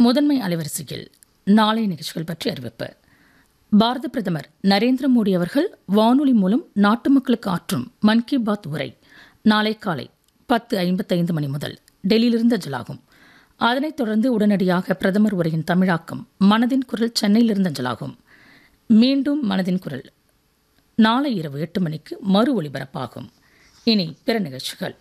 முதன்மை அலைவரிசையில் நாளை நிகழ்ச்சிகள் பற்றி அறிவிப்பு பாரத பிரதமர் நரேந்திர மோடி அவர்கள் வானொலி மூலம் நாட்டு மக்களுக்கு ஆற்றும் மன் கி பாத் உரை நாளை காலை பத்து ஐம்பத்தைந்து மணி முதல் டெல்லியிலிருந்து அஞ்சலாகும் அதனைத் தொடர்ந்து உடனடியாக பிரதமர் உரையின் தமிழாக்கம் மனதின் குரல் சென்னையிலிருந்து அஞ்சலாகும் மீண்டும் மனதின் குரல் நாளை இரவு எட்டு மணிக்கு மறு ஒலிபரப்பாகும் இனி பிற நிகழ்ச்சிகள்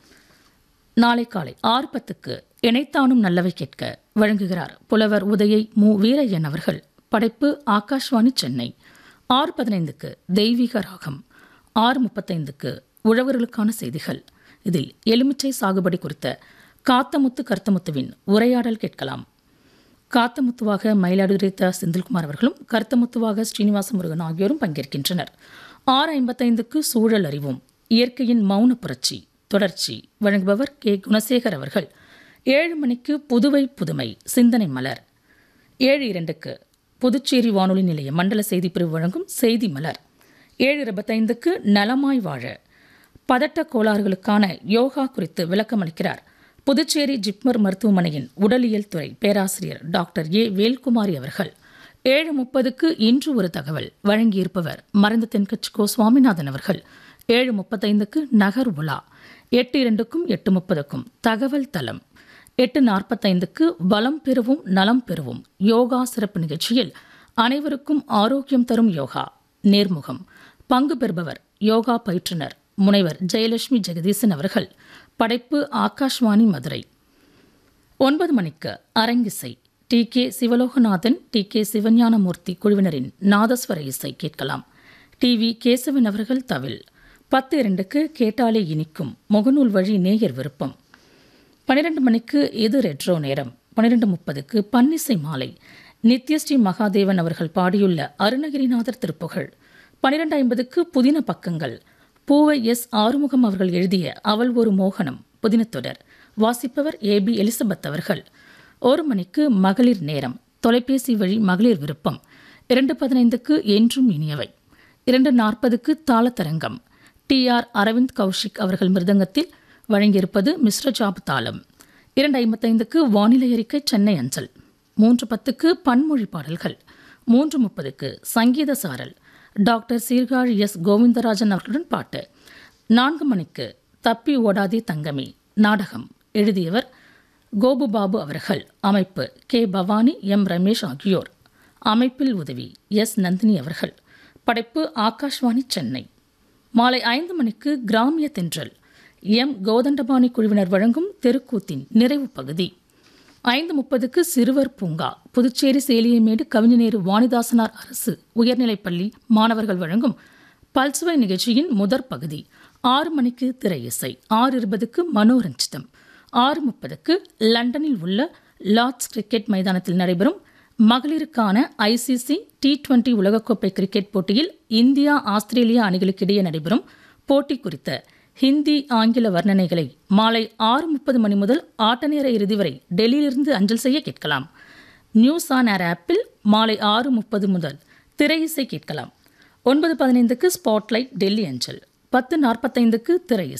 நாளை காலை ஆறு பத்துக்கு இணைத்தானும் நல்லவை கேட்க வழங்குகிறார் புலவர் உதயை மு வீரையன் அவர்கள் படைப்பு ஆகாஷ்வாணி சென்னை ஆறு பதினைந்துக்கு தெய்வீக ராகம் ஆறு முப்பத்தைந்துக்கு உழவர்களுக்கான செய்திகள் இதில் எலுமிச்சை சாகுபடி குறித்த காத்தமுத்து கருத்தமுத்துவின் உரையாடல் கேட்கலாம் காத்தமுத்துவாக மயிலாடுதுறை த செந்தில்குமார் அவர்களும் கருத்தமுத்துவாக ஸ்ரீனிவாச முருகன் ஆகியோரும் பங்கேற்கின்றனர் ஆறு ஐம்பத்தைந்துக்கு சூழல் அறிவோம் இயற்கையின் மௌன புரட்சி தொடர்ச்சி வழங்குபவர் கே குணசேகர் அவர்கள் ஏழு மணிக்கு புதுவை புதுமை சிந்தனை மலர் ஏழு இரண்டுக்கு புதுச்சேரி வானொலி நிலைய மண்டல செய்திப்பிரிவு வழங்கும் செய்தி மலர் ஏழு இருபத்தைந்துக்கு நலமாய் வாழ பதட்ட கோளாறுகளுக்கான யோகா குறித்து விளக்கமளிக்கிறார் புதுச்சேரி ஜிப்மர் மருத்துவமனையின் உடலியல் துறை பேராசிரியர் டாக்டர் ஏ வேல்குமாரி அவர்கள் ஏழு முப்பதுக்கு இன்று ஒரு தகவல் வழங்கியிருப்பவர் மறைந்த தென்கட்சி கோ சுவாமிநாதன் அவர்கள் ஏழு முப்பத்தைந்துக்கு நகர் உலா எட்டு இரண்டுக்கும் எட்டு முப்பதுக்கும் தகவல் தளம் எட்டு நாற்பத்தைந்துக்கு பலம் பெறுவோம் நலம் பெறுவோம் யோகா சிறப்பு நிகழ்ச்சியில் அனைவருக்கும் ஆரோக்கியம் தரும் யோகா நேர்முகம் பங்கு பெறுபவர் யோகா பயிற்றுனர் முனைவர் ஜெயலட்சுமி ஜெகதீசன் அவர்கள் படைப்பு ஆகாஷ்வாணி மதுரை ஒன்பது மணிக்கு அரங்கிசை T K Sivaloganathan T K Sivagnanamoorthy குழுவினரின் நாதஸ்வர இசை கேட்கலாம் டி வி கேசவன் அவர்கள் தவில் பத்து இரண்டுக்கு கேட்டாலே இனிக்கும் முகநூல் வழி நேயர் விருப்பம் பன்னிரண்டு மணிக்கு இது ரெட்ரோ நேரம் பன்னிரண்டு முப்பதுக்கு பன்னிசை மாலை நித்யஸ்ரீ மகாதேவன் அவர்கள் பாடியுள்ள அருணகிரிநாதர் திருப்புகழ் பன்னிரண்டு ஐம்பதுக்கு புதின பக்கங்கள் பூவை எஸ் ஆறுமுகம் அவர்கள் எழுதிய அவள் ஒரு மோகனம் புதினத்தொடர் வாசிப்பவர் ஏ பி எலிசபெத் அவர்கள் ஒரு மணிக்கு மகளிர் நேரம் தொலைபேசி வழி மகளிர் விருப்பம் இரண்டு பதினைந்துக்கு என்றும் இனியவை இரண்டு நாற்பதுக்கு தாளத்தரங்கம் டி ஆர் அரவிந்த் கௌஷிக் அவர்கள் மிருதங்கத்தில் வழங்கியிருப்பது மிஸ்ர ஜாப் தாளம் இரண்டு ஐம்பத்தைந்துக்கு வானிலை அறிக்கை சென்னை அஞ்சல் மூன்று பத்துக்கு பன்மொழி பாடல்கள் மூன்று முப்பதுக்கு சங்கீத சாரல் டாக்டர் சீர்காழி எஸ் கோவிந்தராஜன் அவர்களுடன் பாட்டு நான்கு மணிக்கு தப்பி ஓடாதே தங்கமே நாடகம் எழுதியவர் கோபு பாபு அவர்கள் அமைப்பு கே பவானி எம் ரமேஷ் ஆகியோர் அமைப்பில் உதவி எஸ் நந்தினி அவர்கள் படைப்பு ஆகாஷ்வாணி சென்னை மாலை ஐந்து மணிக்கு கிராமிய தென்றல் எம் கோதண்டபாணி குழுவினர் வழங்கும் தெருக்கூத்தின் நிறைவு பகுதி ஐந்து முப்பதுக்கு சிறுவர் பூங்கா புதுச்சேரி சேலியமேடு கவிஞநேரு வாணிதாசனார் அரசு உயர்நிலைப்பள்ளி மாணவர்கள் வழங்கும் பல்சுவை நிகழ்ச்சியின் முதற் பகுதி ஆறு மணிக்கு திரை இசை ஆறு இருபதுக்கு மனோரஞ்சிதம் ஆறு முப்பதுக்கு லண்டனில் உள்ள லார்ட்ஸ் கிரிக்கெட் மைதானத்தில் நடைபெறும் மகளிருக்கான ஐசிசி டி டுவெண்டி உலகக்கோப்பை கிரிக்கெட் போட்டியில் இந்தியா ஆஸ்திரேலியா அணிகளுக்கிடையே நடைபெறும் போட்டி குறித்த ஹிந்தி ஆங்கில வர்ணனைகளை மாலை ஆறு முப்பது மணி முதல் ஆட்ட நேர இறுதி வரை டெல்லியிலிருந்து அஞ்சல் செய்ய கேட்கலாம் நியூஸ் ஆன் ஏர் ஆப்பில் மாலை ஆறு முப்பது முதல் திரை இசை கேட்கலாம் ஒன்பது பதினைந்துக்கு ஸ்பாட்லைட் டெல்லி அஞ்சல் பத்து நாற்பத்தைந்துக்கு திரை இசை